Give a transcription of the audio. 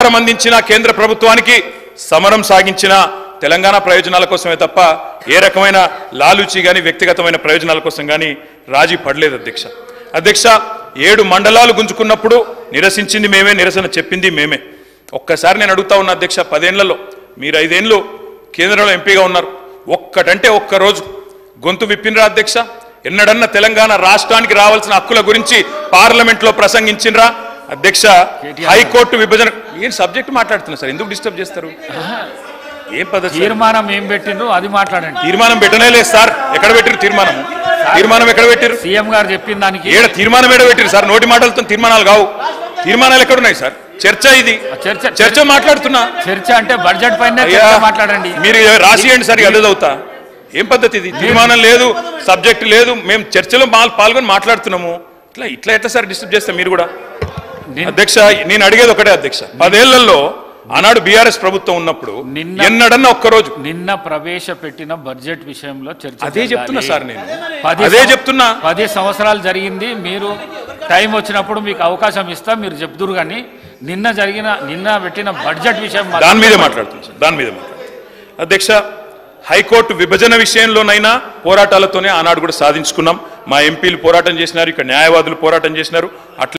సహకారం అందించిన కేంద్ర ప్రభుత్వానికి సమరం సాగించిన తెలంగాణ ప్రయోజనాల కోసమే తప్ప ఏ రకమైన లాలూచి కానీ వ్యక్తిగతమైన ప్రయోజనాల కోసం కానీ రాజీ పడలేదు అధ్యక్ష అధ్యక్ష ఏడు మండలాలు గుంజుకున్నప్పుడు నిరసించింది మేమే నిరసన చెప్పింది మేమే ఒక్కసారి నేను అడుగుతా ఉన్నా అధ్యక్ష పదేళ్లలో మీరు ఐదేళ్ళు కేంద్రంలో ఎంపీగా ఉన్నారు ఒక్కటంటే ఒక్క రోజు గొంతు విప్పినరా అధ్యక్ష ఎన్నడన్నా తెలంగాణ రాష్ట్రానికి రావాల్సిన హక్కుల గురించి పార్లమెంట్లో ప్రసంగించినరా అధ్యక్ష హైకోర్టు విభజన ఏం సబ్జెక్ట్ మాట్లాడుతున్నా సార్ ఎందుకు డిస్టర్బ్ చేస్తారు ఏం పద్ధతి సార్? తీర్మానం ఏం పెట్టిండ్రు అది మాట్లాడండి తీర్మానం పెట్టనే లేదు సార్ ఎక్కడ పెట్టిరు తీర్మానం తీర్మానం ఎక్కడ పెట్టిరు సీఎం గారు చెప్పిన దానికి ఏడ తీర్మానం ఏడ పెట్టిరు సార్ నోటి మాటలతో తీర్మానాలు కావు తీర్మానాలు ఎక్కడున్నాయి సార్ చర్చ ఇది చర్చ చర్చ మాట్లాడుతున్నా చర్చ అంటే బడ్జెట్ పైన అయ్యా, మాట్లాడండి మీరు రాసియండి సార్ అదే చదువుతా ఏం పద్ధతి ఇది తీర్మానం లేదు సబ్జెక్ట్ లేదు మేము చర్చలో పాల్- పాల్గొని మాట్లాడుతున్నాము ఇట్లా ఇట్లా ఎట్లా సార్ డిస్టర్బ్ చేస్తాం మీరు కూడా నిన్- అధ్యక్ష నేను అడిగేది ఒకటే అధ్యక్ష పదేళ్లలో ఆనాడు బీఆర్ఎస్ ప్రభుత్వం ఉన్నప్పుడు నిన్న- ఎన్నడన్నా ఒక్కరోజు నిన్న ప్రవేశపెట్టిన బడ్జెట్ విషయంలో చర్చ అదే చెప్తున్నా జరగాలి. సార్ నేను పది అదే సం- చెప్తున్నా పది సంవత్సరాలు జరిగింది మీరు టైం వచ్చినప్పుడు మీకు అవకాశం ఇస్తా మీరు చెప్తురు కానీ నిన్న జరిగిన నిన్న పెట్టిన బడ్జెట్ విషయం మాత్రం దాని మీదే మాట్లాడుతుంది సార్ దాని మీదే మాట్లాడుతుంది అధ్యక్ష హైకోర్టు విభజన విషయంలోనైనా పోరాటాలతోనే ఆనాడు కూడా సాధించుకున్నాం మా ఎంపీలు పోరాటం చేసినారు ఇక్కడ న్యాయవాదులు పోరాటం చేసినారు అట్లా